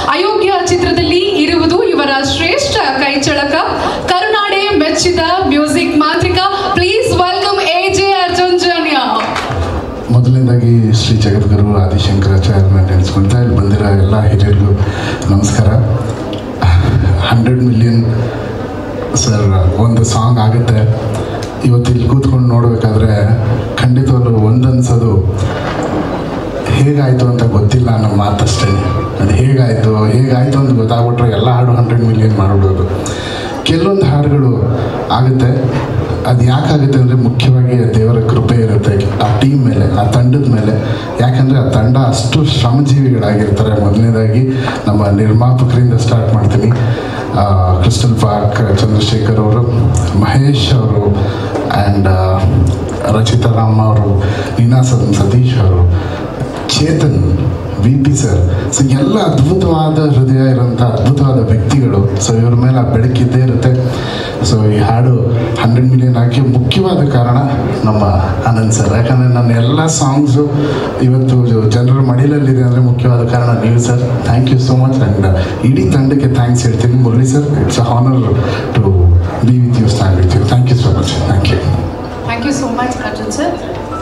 ಅಯೋಗ್ಯ ಚಿತ್ರದಲ್ಲಿ ಇರುವುದು ಇವರ ಶ್ರೇಷ್ಠ ಕೈಚಳಕ ಕರುನಾಡೆ ಮೆಚ್ಚಿದ ಮ್ಯೂಸಿಕ್ ಮಾಂತ್ರಿಕ please welcome A J Arjun Janya ಮೊದಲನೇದಾಗಿ ಶ್ರೀ ಜಗದ್ಗುರು ಆದಿಶಂಕರಾಚಾರ್ಯನ ನೆನೆಸ್ಕೊಳ್ತಾ ಇಲ್ಲಿ ಬಂದಿರೋ ಎಲ್ಲ ಹಿರಿಯರಿಗೂ ನಮಸ್ಕಾರ ಹಂಡ್ರೆಡ್ ಮಿಲಿಯನ್ ಸರ್ ಒಂದು ಸಾಂಗ್ ಆಗುತ್ತೆ ಇವತ್ತು ಇಲ್ಲಿ ಕೂತ್ಕೊಂಡು ನೋಡಬೇಕಾದ್ರೆ ಖಂಡಿತವಾಗ್ಲೂ ಒಂದನ್ಸೋದು ಹೇಗಾಯಿತು ಅಂತ ಗೊತ್ತಿಲ್ಲ ಅನ್ನೋ ಮಾತಷ್ಟೇ ಅದು ಹೇಗಾಯಿತು ಹೇಗಾಯಿತು ಅಂತ ಗೊತ್ತಾಗ್ಬಿಟ್ರೆ ಎಲ್ಲ ಹಾಡು ಹಂಡ್ರೆಡ್ ಮಿಲಿಯನ್ ಮಾಡಿಬಿಡೋದು ಕೆಲವೊಂದು ಹಾಡುಗಳು ಆಗುತ್ತೆ ಅದು ಯಾಕಾಗುತ್ತೆ ಅಂದರೆ ಮುಖ್ಯವಾಗಿ ದೇವರ ಕೃಪೆ ಇರುತ್ತೆ ಆ ಟೀಮ್ ಮೇಲೆ ಆ ತಂಡದ ಮೇಲೆ ಯಾಕಂದರೆ ಆ ತಂಡ ಅಷ್ಟು ಶ್ರಮಜೀವಿಗಳಾಗಿರ್ತಾರೆ ಮೊದಲನೇದಾಗಿ ನಮ್ಮ ನಿರ್ಮಾಪಕರಿಂದ ಸ್ಟಾರ್ಟ್ ಮಾಡ್ತೀನಿ ಆ, ಕ್ರಿಸ್ಟಲ್ ಪಾರ್ಕ್ ಚಂದ್ರಶೇಖರ್ ಅವರು ಮಹೇಶ್ ಅವರು ಆ್ಯಂಡ್ ರಚಿತಾ ರಾಮ್ ಅವರು ನೀನಾಸಂ ಸತೀಶ್ ಅವರು Chetan V P sir so ಎಲ್ಲ ಅದ್ಭುತವಾದ ಹೃದಯ ಇರೋಂಥ ಅದ್ಭುತವಾದ ವ್ಯಕ್ತಿಗಳು ಸೊ ಇವ್ರ ಮೇಲೆ ಆ ಬೆಳಕಿದ್ದೇ ಇರುತ್ತೆ ಸೊ ಈ ಹಾಡು ಹಂಡ್ರೆಡ್ ಮಿಲಿಯನ್ ಹಾಕಿ ಮುಖ್ಯವಾದ ಕಾರಣ ನಮ್ಮ ಆನಂದ್ ಸರ್ ಯಾಕಂದರೆ ನನ್ನ ಎಲ್ಲ ಸಾಂಗ್ಸು ಇವತ್ತು ಜನರ ಮಡಿಲಲ್ಲಿದೆ ಅಂದರೆ ಮುಖ್ಯವಾದ ಕಾರಣ ನೀವು sir thank you so much and ಇಡೀ ತಂಡಕ್ಕೆ ಥ್ಯಾಂಕ್ಸ್ ಹೇಳ್ತೀನಿ Murali sir it's a honour to be with you stand with you thank you so much thank you thank you so much Arjun sir